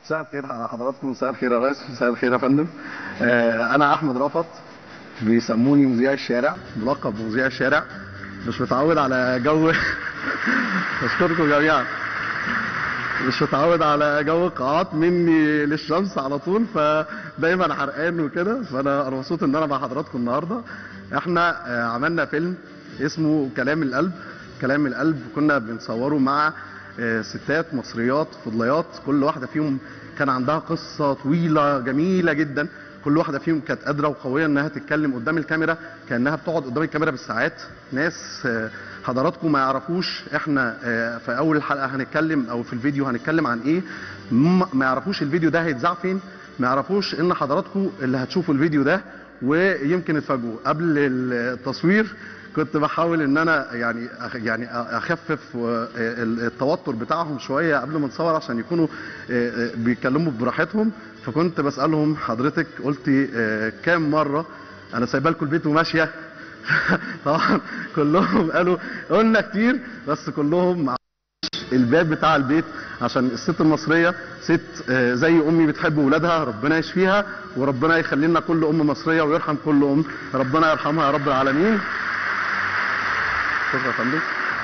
مساء الخير على حضراتكم مساء الخير يا ريس مساء الخير يا فندم آه، انا احمد رفعت بيسموني مذيع الشارع ملقب مذيع الشارع مش متعود على جو بشكركم جميعا مش متعود على جو قاعات مني للشمس على طول فدايما حرقان وكده فانا مبسوط ان انا مع حضراتكم النهارده احنا آه، عملنا فيلم اسمه كلام القلب كلام القلب كنا بنصوره مع آه، ستات مصريات فضليات كل واحده فيهم كان عندها قصه طويله جميله جدا كل واحده فيهم كانت قادره وقويه انها تتكلم قدام الكاميرا كانها بتقعد قدام الكاميرا بالساعات ناس آه، حضراتكم ما يعرفوش احنا آه، في اول الحلقه هنتكلم او في الفيديو هنتكلم عن ايه م- ما يعرفوش الفيديو ده هيتذاع فين ما يعرفوش ان حضراتكم اللي هتشوفوا الفيديو ده ويمكن تفاجئوا قبل التصوير كنت بحاول ان انا يعني أخ- يعني اخفف و- ال- التوتر بتاعهم شويه قبل ما نصور عشان يكونوا آه، آه، بيتكلموا براحتهم فكنت بسالهم حضرتك قلتي آه، كام مره انا سايبه لكم البيت وماشيه طبعا كلهم قالوا قلنا كتير بس كلهم مع الباب بتاع البيت عشان الست المصريه ست آه، زي امي بتحب ولادها ربنا يشفيها وربنا يخلي لنا كل ام مصريه ويرحم كل ام ربنا يرحمها يا رب العالمين شكرا يا فندم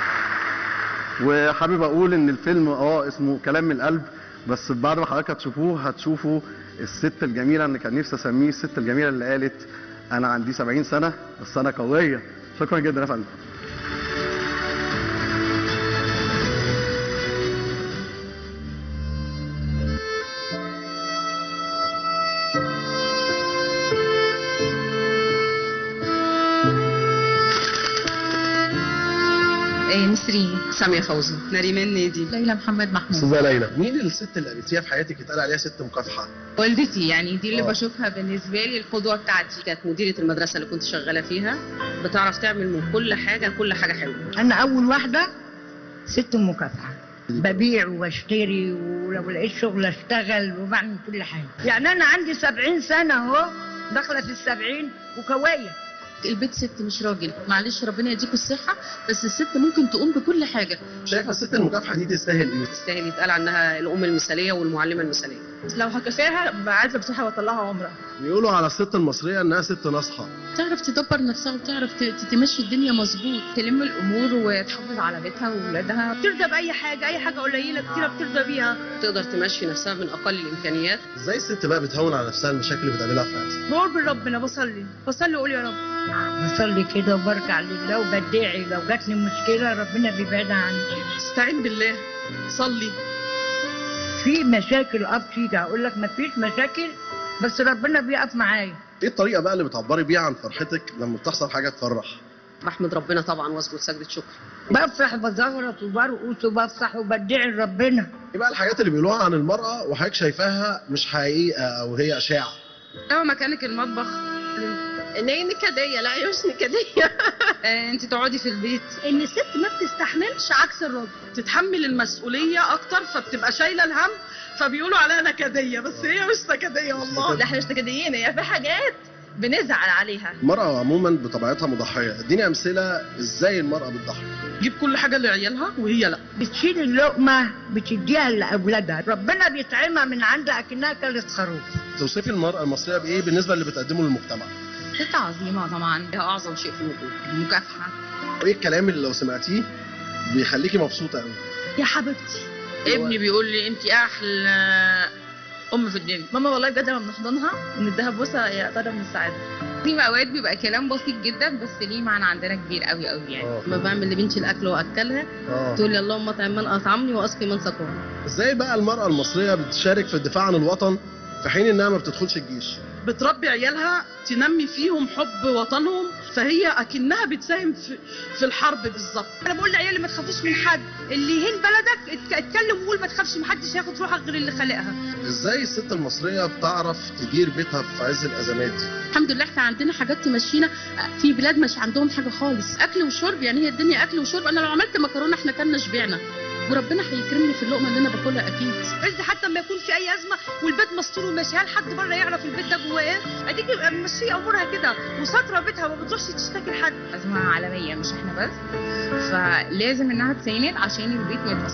وحابب اقول ان الفيلم اه اسمه كلام من القلب بس بعد ما حضرتك هتشوفوه هتشوفوا الست الجميله اللي كان نفسي اسميه الست الجميله اللي قالت انا عندي 70 سنه بس انا قويه شكرا جدا يا فندم آه، نسرين سامية فوزي نريمان نادي ليلى محمد محمود استاذه ليلى مين الست اللي قابلتيها في حياتك يتقال عليها ست مكافحه والدتي يعني دي اللي آه. بشوفها بالنسبه لي القدوه بتاعتي كانت مديرة المدرسة اللي كنت شغالة فيها بتعرف تعمل من كل حاجة كل حاجة حلوة انا اول واحده ست مكافحه ببيع واشتري ولو لقيت شغل اشتغل وبعمل كل حاجه يعني انا عندي سبعين سنه اهو داخله في السبعين وكوايه البيت ست مش راجل معلش ربنا يديكوا الصحه بس الست ممكن تقوم بكل حاجه شايفه الست المكافحه دي تستاهل ايه تستاهل يتقال عنها الأم المثالية والمعلمة المثالية لو هكفاها ببقى عايزه بصراحه واطلعها عمره بيقولوا على الست المصريه انها ست ناصحه تعرف تدبر نفسها وتعرف ت- تمشي الدنيا مظبوط تلم الامور وتحافظ على بيتها واولادها بترضى باي حاجه اي حاجه قليله كتيره بترضى بيها تقدر تمشي نفسها من أقل الإمكانيات ازاي الست بقى بتهون على نفسها المشاكل اللي بتقابلها في حياتها بقول بربنا بصلي بصلي واقول يا رب بصلي كده وبرجع لله وبدعي لو جاتني مشكله ربنا بيبعدها عني استعين بالله صلي في مشاكل اه بتيجي هقول لك مفيش مشاكل بس ربنا بيقف معايا ايه الطريقه بقى اللي بتعبري بيها عن فرحتك لما بتحصل حاجه تفرح بحمد ربنا طبعا واسجد سجدة شكر بفرح بزغرط وبرقص وبفرح وبدعي لربنا ايه بقى الحاجات اللي بيقولوها عن المراه وحضرتك شايفاها مش حقيقه او هي اشاعه ايوه مكانك المطبخ ان هي نكديه لا هي مش نكديه آه، انت تقعدي في البيت ان الست ما بتستحملش عكس الراجل تتحمل المسؤولية أكتر فبتبقى شايلة الهم فبيقولوا عليها نكدية بس هي مش نكدية والله لا احنا مش نكديين هي في حاجات بنزعل عليها المراه عموما بطبيعتها مضحيه اديني امثله ازاي المراه بتضحي تجيب كل حاجة لعيالها وهي لا بتشيل اللقمه بتديها لاولادها ربنا بيطعمها من عندها اكنها كانت خروف توصفي المراه المصريه بايه بالنسبه اللي بتقدمه للمجتمع ست عظيمه طبعا هي أعظم شيء في الوجود مكافحه وايه الكلام اللي لو سمعتيه بيخليكي مبسوطه قوي يا حبيبتي ابني بيقول لي انت احلى ام في الدنيا ماما والله بجد لما بنحضنها ونديها بوسه هي طالعه من السعاده في اوقات بيبقى كلام بسيط جدا بس ليه معنى عندنا كبير قوي قوي يعني اه لما بعمل لبنتي الأكل وأكلها اه تقول لي اللهم اطعم من أطعمني وأسقي من سقاني ازاي بقى المرأة المصرية بتشارك في الدفاع عن الوطن في حين انها ما بتدخلش الجيش بتربي عيالها تنمي فيهم حب وطنهم فهي أكنها بتساهم في, في الحرب بالظبط انا بقول لعيالي ما تخافوش من حد اللي يهين بلدك اتك- اتكلم وقول ما تخافش محدش هياخد روحك غير اللي خالقها ازاي الست المصرية بتعرف تدير بيتها في عز الازمات دي الحمد لله احنا عندنا حاجات تمشينا في بلاد مش عندهم حاجه خالص اكل وشرب يعني هي الدنيا اكل وشرب انا لو عملت مكرونه احنا كنا شبعنا وربنا هيكرمني في اللقمه اللي انا باكلها اكيد انت حتى لما يكون في اي ازمه والبيت مستور وماشي هل حد بره يعرف البيت ده جواه ايه اديك ماشيه امورها كده وساتره بيتها ما بتروحش تشتكي لحد ازمه عالميه مش احنا بس فلازم انها تساند عشان البيت ما يتاثرش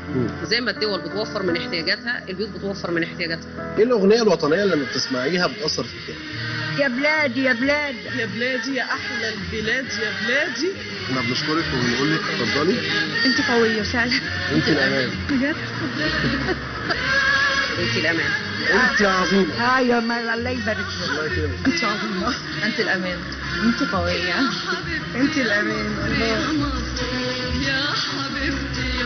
مم. زي ما الدول بتوفر من احتياجاتها البيوت بتوفر من احتياجاتها ايه الاغنيه الوطنيه اللي لما بتسمعيها بتاثر فيك يا بلادي يا بلادي يا بلادي يا احلى البلاد يا بلادي احنا بنشكرك وبنقول لك اتفضلي انت قويه فعلا انت الامان بجد انت الامان انت عظيمه ايوه ما الله يبارك لك الله يكرمك انت عظيمه انت الامان انت قويه انت الامان الله يا حبيبتي